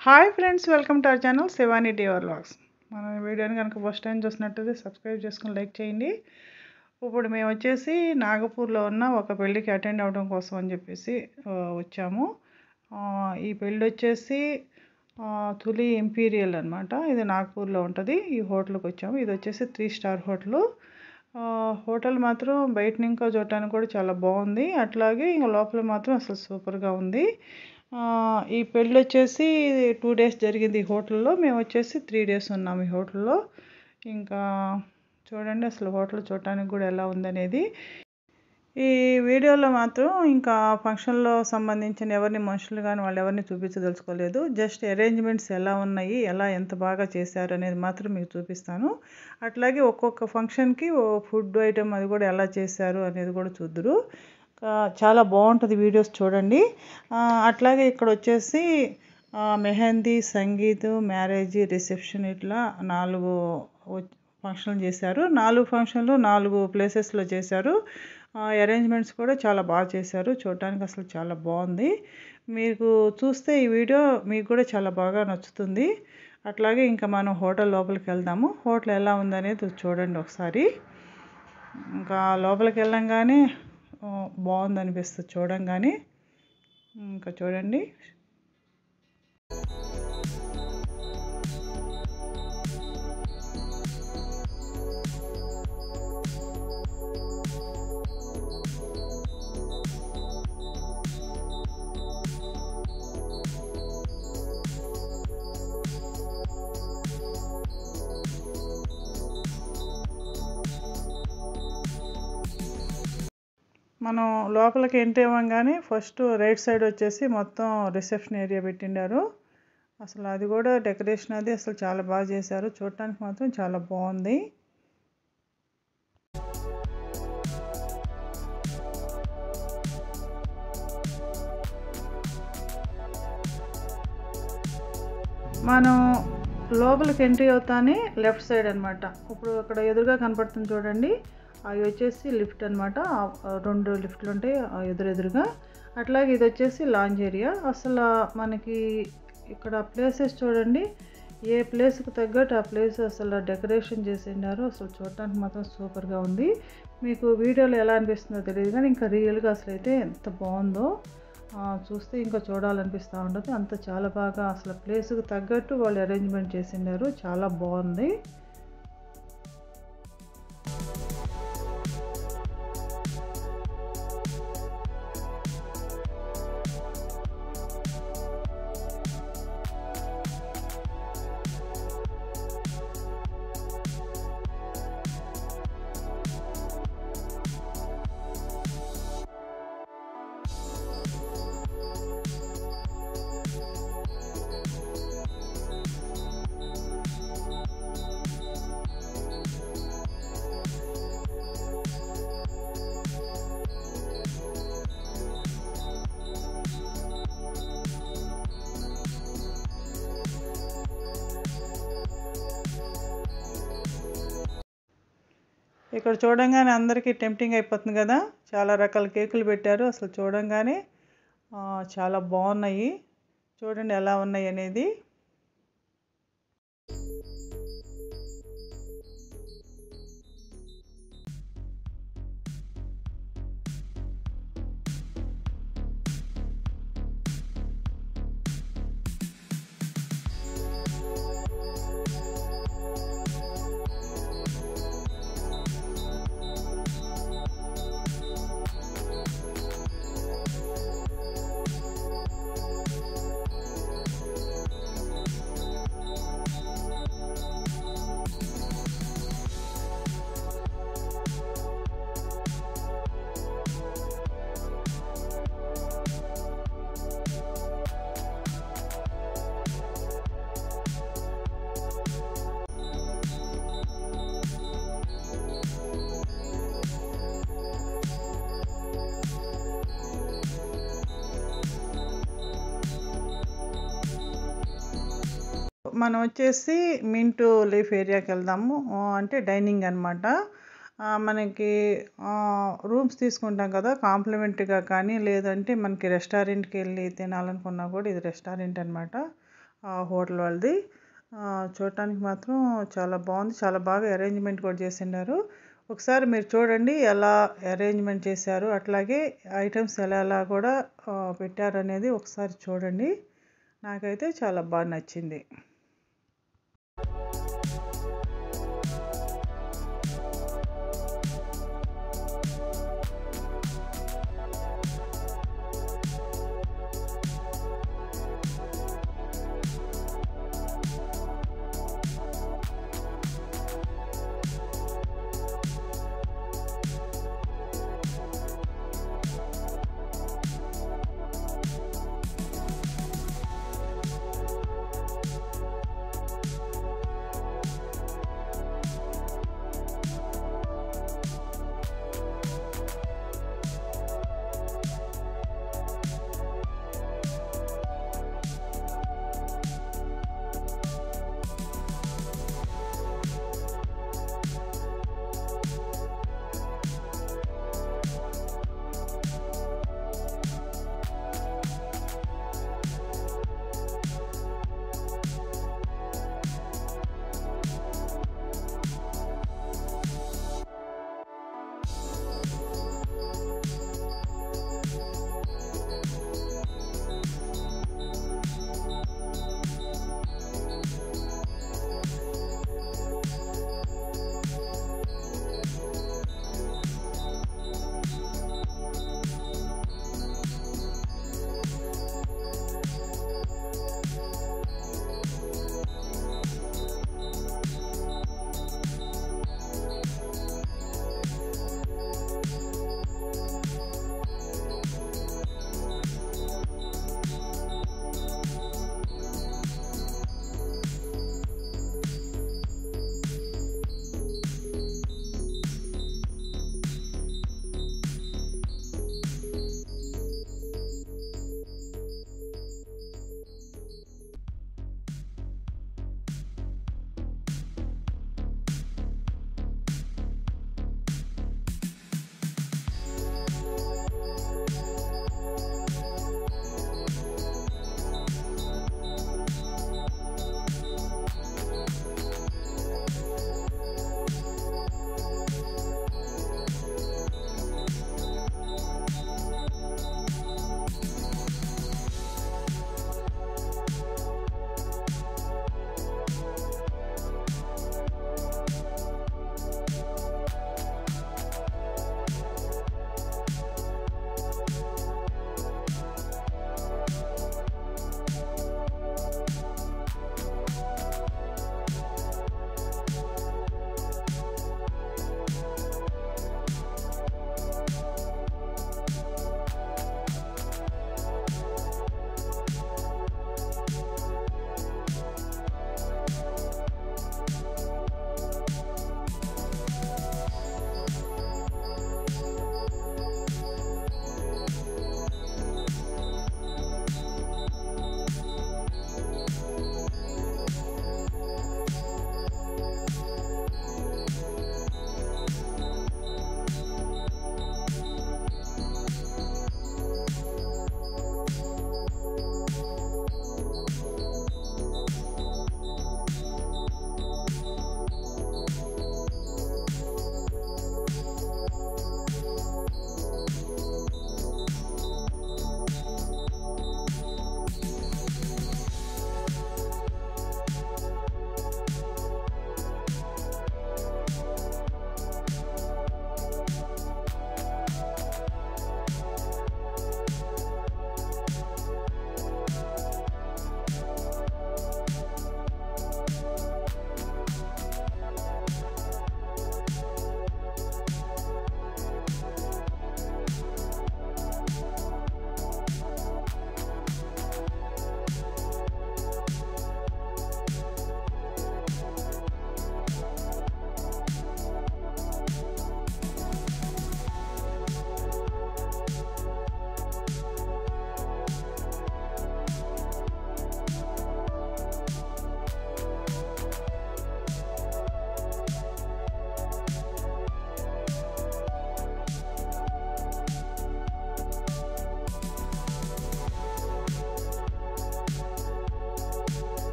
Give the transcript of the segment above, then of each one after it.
hi friends welcome to our channel Shivani diver vlogs మన వీడియోని కనుక ఫస్ట్ టైం చూసినట్టయితే సబ్స్క్రైబ్ చేసుకుని లైక్ చేయండి ఇప్పుడు మేము వచ్చేసి నాగపూర్లో ఉన్న ఒక పెళ్ళికి అటెండ్ అవ్వడం కోసం అని చెప్పేసి ఆ, వచ్చాము ఆ, ఈ పెళ్ళి వచ్చేసి ఆ, తులి ఇంపీరియల్ అనమాట ఇది నాగపూర్లో ఉంటుంది ఈ హోటల్కి వచ్చాము ఇది వచ్చేసి త్రీ స్టార్ హోటల్ హోటల్ మాత్రం బయట ఇంకా చూడటానికి కూడా చాలా బాగుంది అట్లాగే ఇంకా లోపల మాత్రం అసలు సూపర్గా ఉంది ఆ, ఈ పెళ్ళి వచ్చేసి టూ డేస్ జరిగింది ఈ హోటల్లో మేము వచ్చేసి త్రీ డేస్ ఉన్నాం ఈ హోటల్లో ఇంకా చూడండి అసలు హోటల్ చూడటానికి కూడా ఎలా ఉందనేది ఈ వీడియోలో మాత్రం ఇంకా ఫంక్షన్లో సంబంధించిన ఎవరిని మనుషులు కానీ వాళ్ళు ఎవరిని చూపించదలుచుకోలేదు జస్ట్ అరేంజ్మెంట్స్ ఎలా ఉన్నాయి ఎలా ఎంత బాగా చేశారు అనేది మాత్రం మీకు చూపిస్తాను అట్లాగే ఒక్కొక్క ఫంక్షన్కి ఓ ఫుడ్ ఐటమ్ అది కూడా ఎలా చేశారు అనేది కూడా చూద్దురు ఆ, చాలా బాగుంటుంది వీడియోస్ చూడండి ఆ, అట్లాగే ఇక్కడ వచ్చేసి ఆ, మెహందీ సంగీత్ మ్యారేజ్ రిసెప్షన్ ఇట్లా నాలుగు వ- ఫంక్షన్లు చేశారు నాలుగు ఫంక్షన్లు నాలుగు ప్లేసెస్లో చేశారు అరేంజ్మెంట్స్ కూడా చాలా బాగా చేశారు చూడటానికి అసలు చాలా బాగుంది మీకు చూస్తే ఈ వీడియో మీకు కూడా చాలా బాగా నచ్చుతుంది అట్లాగే ఇంకా మనం హోటల్ లోపలికి వెళ్దాము హోటల్ ఎలా ఉందనేది చూడండి ఒకసారి ఇంకా లోపలికి వెళ్ళంగానే ఆ, బాగుంది అనిపిస్తుంది చూడంగానే ఇంకా చూడండి మనం లోపలికి ఎంట్రీ అవ్వగానే ఫస్ట్ రైట్ సైడ్ వచ్చేసి మొత్తం రిసెప్షన్ ఏరియా పెట్టిండారు అసలు అది కూడా డెకరేషన్ అది అసలు చాలా బాగా చేశారు చూడటానికి మాత్రం చాలా బాగుంది మనం లోపలికి ఎంట్రీ అవుతానే లెఫ్ట్ సైడ్ అన్నమాట ఇప్పుడు అక్కడ ఎదురుగా కనపడుతుంది చూడండి అవి వచ్చేసి లిఫ్ట్ అనమాట రెండు లిఫ్ట్లు ఉంటాయి ఆ ఎదురెదురుగా అట్లాగే ఇది వచ్చేసి లాంజ్ ఏరియా అసలు మనకి ఇక్కడ ప్లేసెస్ చూడండి ఏ ప్లేస్కి తగ్గట్టు ఆ ప్లేస్ అసలు డెకరేషన్ చేసిండారు అసలు చూడటానికి మాత్రం సూపర్గా ఉంది మీకు వీడియోలో ఎలా అనిపిస్తుందో తెలియదు కానీ ఇంకా రియల్గా అసలు అయితే ఎంత బాగుందో ఆ, చూస్తే ఇంకా చూడాలనిపిస్తూ ఉంటుంది అంత చాలా బాగా అసలు ప్లేస్కి తగ్గట్టు వాళ్ళు అరేంజ్మెంట్ చేసిండారు చాలా బాగుంది ఇక్కడ చూడంగానే అందరికీ టెంప్టింగ్ అయిపోతుంది కదా చాలా రకాల కేకులు పెట్టారు అసలు చూడంగానే ఆ, చాలా బాగున్నాయి చూడండి ఎలా ఉన్నాయి అనేది మనం వచ్చేసి మింటూ లీఫ్ ఏరియాకి వెళ్దాము ఆ, అంటే డైనింగ్ అనమాట మనకి రూమ్స్ తీసుకుంటాం కదా కాంప్లిమెంటరీగా కానీ లేదంటే మనకి రెస్టారెంట్కి వెళ్ళి తినాలనుకున్నా కూడా ఇది రెస్టారెంట్ అనమాట ఆ హోటల్ వాళ్ళది ఆ, చూడటానికి మాత్రం చాలా బాగుంది చాలా బాగా అరేంజ్మెంట్ కూడా చేసిండారు ఒకసారి మీరు చూడండి ఎలా అరేంజ్మెంట్ చేశారు అట్లాగే ఐటమ్స్ ఎలా ఎలా కూడా ఆ, పెట్టారు అనేది ఒకసారి చూడండి నాకైతే చాలా బాగా నచ్చింది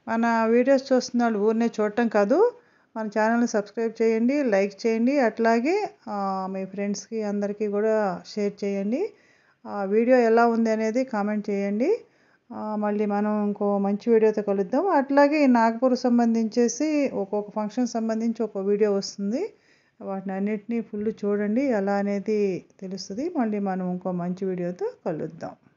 మన వీడియోస్ చూస్తున్న వాళ్ళు ఊరినే చూడటం కాదు మన ఛానల్ని సబ్స్క్రైబ్ చేయండి లైక్ చేయండి అట్లాగే ఆ, మీ ఫ్రెండ్స్కి అందరికీ కూడా షేర్ చేయండి ఆ వీడియో ఎలా ఉంది అనేది కామెంట్ చేయండి ఆ, మళ్ళీ మనం ఇంకో మంచి వీడియోతో కలుద్దాం అట్లాగే ఈ నాగపూర్ సంబంధించేసి ఒక్కొక్క ఫంక్షన్ సంబంధించి ఒక వీడియో వస్తుంది వాటిని అన్నిటినీ ఫుల్ చూడండి ఎలా అనేది తెలుస్తుంది మళ్ళీ మనం ఇంకో మంచి వీడియోతో కలుద్దాం